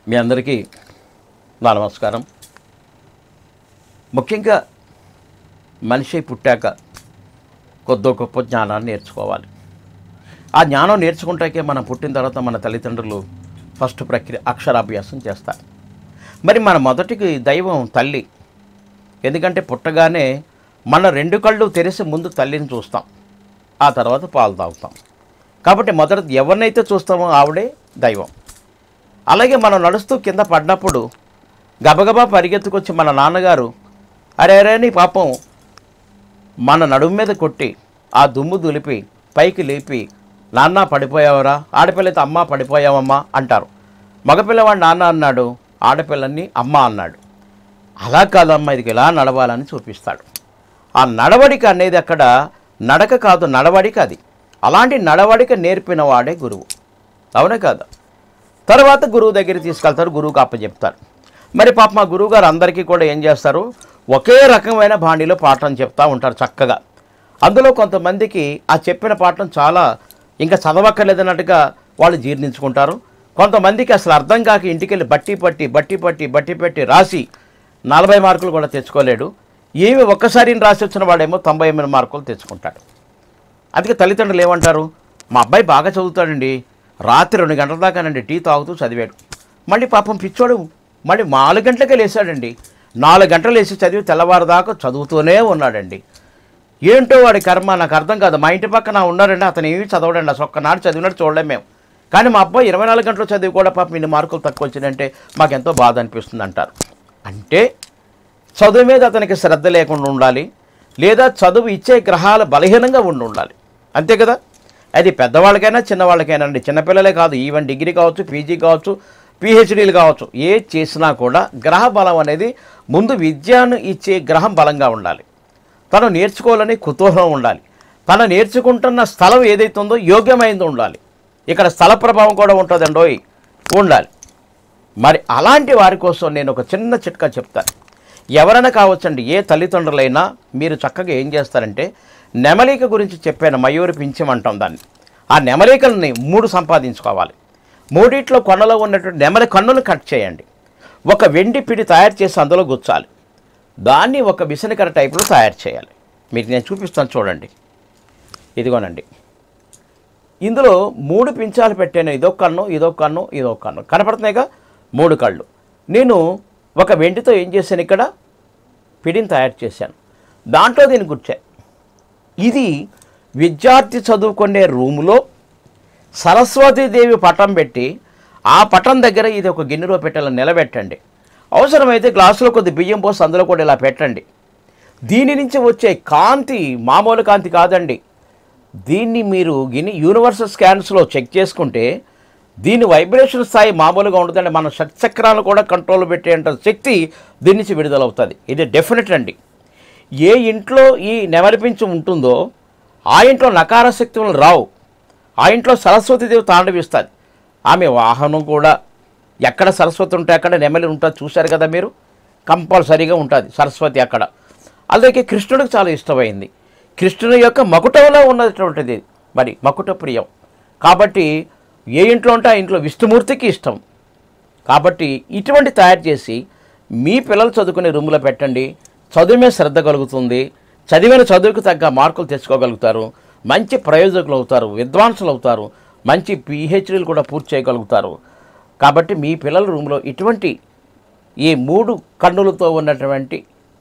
మీ అందరికీ నా నమస్కారం ముఖ్యంగా మనిషి పుట్టాక కొద్దో గొప్ప జ్ఞానాన్ని నేర్చుకోవాలి ఆ జ్ఞానం నేర్చుకుంటాకే మనం పుట్టిన తర్వాత మన తల్లిదండ్రులు ఫస్ట్ ప్రక్రియ అక్షరాభ్యాసం చేస్తారు మరి మన మొదటికి దైవం తల్లి ఎందుకంటే పుట్టగానే మన రెండు కళ్ళు తెరిసి ముందు తల్లిని చూస్తాం ఆ తర్వాత పాలు తాగుతాం కాబట్టి మొదట ఎవరినైతే చూస్తామో ఆవిడే దైవం అలాగే మనం నడుస్తూ కింద పడినప్పుడు గబగబా పరిగెత్తుకొచ్చి మన నాన్నగారు అరే అరే నీ పాపం మన నడుము మీద కొట్టి ఆ దుమ్ము దులిపి పైకి లేపి నాన్న పడిపోయావరా ఆడపిల్లతో అమ్మ పడిపోయావమ్మా అంటారు మగపిల్లవాడు నాన్న అన్నాడు ఆడపిల్లని అమ్మ అన్నాడు అలా కాదమ్మా ఇది ఇలా నడవాలని చూపిస్తాడు ఆ నడవడిక అనేది అక్కడ నడక కాదు నడవడిక అది అలాంటి నడవడిక నేర్పిన వాడే గురువు అవునా కాదా తర్వాత గురువు దగ్గరికి తీసుకెళ్తారు గురువుకి అప్పచెప్తారు మరి పాప మా గురువు గారు అందరికీ కూడా ఏం చేస్తారు ఒకే రకమైన బాణీలో పాఠం చెప్తా ఉంటారు చక్కగా అందులో కొంతమందికి ఆ చెప్పిన పాఠం చాలా ఇంకా చదవక్కర్లేదన్నట్టుగా వాళ్ళు జీర్ణించుకుంటారు కొంతమందికి అసలు అర్థం కాక ఇంటికి వెళ్ళి బట్టి పట్టి బట్టి పట్టి బట్టి పెట్టి రాసి నలభై మార్కులు కూడా తెచ్చుకోలేడు ఏమి ఒక్కసారి రాసి వచ్చిన వాడేమో తొంభై ఎనిమిది మార్కులు తెచ్చుకుంటాడు అందుకే తల్లిదండ్రులు ఏమంటారు మా అబ్బాయి బాగా చదువుతాడండి రాత్రి రెండు గంటల దాకానండి టీ తాగుతూ చదివాడు మళ్ళీ పాపం పిచ్చోడు మళ్ళీ నాలుగు గంటలకే లేచాడండి నాలుగు గంటలు లేచి చదివి తెల్లవారుదాకా చదువుతూనే ఉన్నాడండి ఏంటో వాడి కర్మ నాకు అర్థం కాదు మా ఇంటి పక్కన ఉన్నారండి అతను ఏమి చదవడండి అసలు ఒక్కనాడు చదివినట్టు చూడలేం మేము కానీ మా అబ్బాయి ఇరవై నాలుగు గంటలు చదివి కూడా పాపం ఇన్ని మార్కులు తక్కువ వచ్చిందంటే మాకెంతో బాధ అనిపిస్తుంది అంటారు అంటే చదువు మీద అతనికి శ్రద్ధ లేకుండా ఉండాలి లేదా చదువు ఇచ్చే గ్రహాలు బలహీనంగా ఉండి ఉండాలి అంతే కదా అది పెద్దవాళ్ళకైనా చిన్నవాళ్ళకైనా అండి చిన్నపిల్లలే కాదు ఈవెన్ డిగ్రీ కావచ్చు పీజీ కావచ్చు పిహెచ్డీలు కావచ్చు ఏ చేసినా కూడా గ్రహ బలం అనేది ముందు విద్యను ఇచ్చే గ్రహం బలంగా ఉండాలి తను నేర్చుకోవాలని కుతూహలం ఉండాలి తను నేర్చుకుంటున్న స్థలం ఏదైతే ఉందో యోగ్యమైంది ఉండాలి ఇక్కడ స్థల ప్రభావం కూడా ఉంటుందండోయ్ ఉండాలి మరి అలాంటి వారి కోసం నేను ఒక చిన్న చిట్కా చెప్తాను ఎవరైనా కావచ్చండి ఏ తల్లిదండ్రులైనా మీరు చక్కగా ఏం చేస్తారంటే నెమలిక గురించి చెప్పాను మయూరి పించమంటాం దాన్ని ఆ నెమలికల్ని మూడు సంపాదించుకోవాలి మూడిట్లో కొనలో ఉన్నటువంటి నెమలి కన్నులు కట్ చేయండి ఒక వెండి పిడి తయారు చేసి అందులో గుచ్చాలి దాన్ని ఒక విసనకర టైపులో తయారు చేయాలి మీకు నేను చూపిస్తాను చూడండి ఇదిగోనండి ఇందులో మూడు పించాలు పెట్టాను ఇదొక కన్ను ఇదొక కన్ను ఇదొక కన్ను కనపడుతున్నాయిగా మూడు కళ్ళు నేను ఒక వెండితో ఏం చేశాను ఇక్కడ పిడిని తయారు చేశాను దాంట్లో దీన్ని గుర్చా ఇది విద్యార్థి చదువుకునే రూములో సరస్వతీదేవి పటం పెట్టి ఆ పటం దగ్గర ఇది ఒక గిన్నెలో పెట్టాల నిలబెట్టండి అవసరమైతే గ్లాసులో కొద్ది బియ్యం పోసి అందులో కూడా ఇలా పెట్టండి దీని నుంచి వచ్చే కాంతి మామూలు కాంతి కాదండి దీన్ని మీరు గిని యూనివర్సల్ స్కాన్స్లో చెక్ చేసుకుంటే దీని వైబ్రేషన్ స్థాయి మామూలుగా ఉంటుందండి మన చక్రాలను కూడా కంట్రోల్ పెట్టేంత శక్తి దీని నుంచి విడుదలవుతుంది ఇది డెఫినెట్ అండి ఏ ఇంట్లో ఈ నెమలిపించి ఉంటుందో ఆ ఇంట్లో నకార శక్తులు రావు ఆ ఇంట్లో సరస్వతీదేవి తాండవిస్తుంది ఆమె వాహనం కూడా ఎక్కడ సరస్వతి ఉంటే అక్కడ నెమలి ఉంటుంది చూశారు కదా మీరు కంపల్సరీగా ఉంటుంది సరస్వతి అక్కడ అలాగే కృష్ణుడికి చాలా ఇష్టమైంది కృష్ణుని యొక్క మకుటంలో ఉన్నటువంటిది మరి మకుట ప్రియం కాబట్టి ఏ ఇంట్లో ఉంటే ఆ ఇంట్లో విష్ణుమూర్తికి ఇష్టం కాబట్టి ఇటువంటి తయారు చేసి మీ పిల్లలు చదువుకునే రూమ్లో పెట్టండి చదువు మీద శ్రద్ధ కలుగుతుంది చదివిన చదువుకు తగ్గ మార్కులు తెచ్చుకోగలుగుతారు మంచి ప్రయోజకులు అవుతారు విద్వాంసులు అవుతారు మంచి పిహెచ్డీలు కూడా పూర్తి చేయగలుగుతారు కాబట్టి మీ పిల్లల రూమ్లో ఇటువంటి ఈ మూడు కన్నులతో ఉన్నటువంటి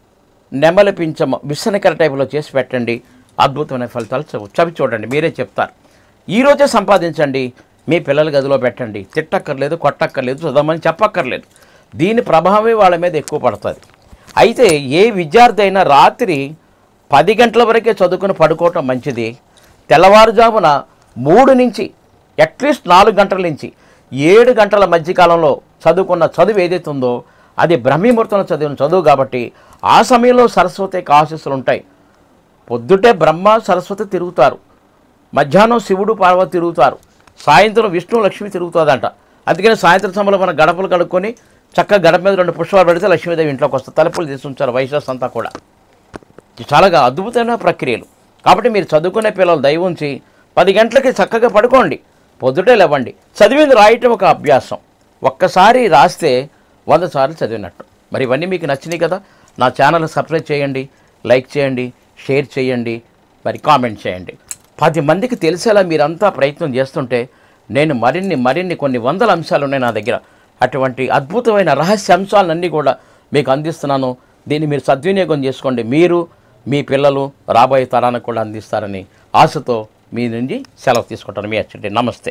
నెమలి పించమ విసనకర టైపులో చేసి పెట్టండి అద్భుతమైన ఫలితాలు చవి చవి చూడండి మీరే చెప్తారు ఈరోజే సంపాదించండి మీ పిల్లల గదిలో పెట్టండి తిట్టక్కర్లేదు కొట్టక్కర్లేదు చదవమని చెప్పక్కర్లేదు దీని ప్రభావమే వాళ్ళ మీద ఎక్కువ పడుతుంది అయితే ఏ విద్యార్థి అయినా రాత్రి పది గంటల వరకే చదువుకుని పడుకోవటం మంచిది తెల్లవారుజామున మూడు నుంచి అట్లీస్ట్ నాలుగు గంటల నుంచి ఏడు గంటల మధ్యకాలంలో చదువుకున్న చదువు ఏదైతే ఉందో అది బ్రహ్మీముహూర్తంలో చదివిన చదువు కాబట్టి ఆ సమయంలో సరస్వతికి ఆశీస్సులు ఉంటాయి పొద్దుటే బ్రహ్మ సరస్వతి తిరుగుతారు మధ్యాహ్నం శివుడు పార్వతి తిరుగుతారు సాయంత్రం విష్ణు లక్ష్మి తిరుగుతుందంట అందుకని సాయంత్రం సమయంలో మన గడపలు కడుక్కొని చక్కగా గడప మీద రెండు పుష్పాలు పెడితే లక్ష్మీదేవి ఇంట్లోకి వస్తారు తలుపులు తీసి ఉంచారు వైశాస్ అంతా కూడా ఇది చాలా అద్భుతమైన ప్రక్రియలు కాబట్టి మీరు చదువుకునే పిల్లలు దయ ఉంచి పది గంటలకి చక్కగా పడుకోండి పొద్దుటే లేవండి చదివింది రాయటం ఒక అభ్యాసం ఒక్కసారి రాస్తే వంద సార్లు చదివినట్టు మరి ఇవన్నీ మీకు నచ్చినాయి కదా నా ఛానల్ సబ్స్క్రైబ్ చేయండి లైక్ చేయండి షేర్ చేయండి మరి కామెంట్ చేయండి పది మందికి తెలిసేలా మీరంతా ప్రయత్నం చేస్తుంటే నేను మరిన్ని మరిన్ని కొన్ని వందల అంశాలు ఉన్నాయి నా దగ్గర అటువంటి అద్భుతమైన రహస్య అంశాలన్నీ కూడా మీకు అందిస్తున్నాను దీన్ని మీరు సద్వినియోగం చేసుకోండి మీరు మీ పిల్లలు రాబోయే తరానికి కూడా అందిస్తారని ఆశతో మీ నుండి సెలవు తీసుకుంటాను మీ అచ్చండి నమస్తే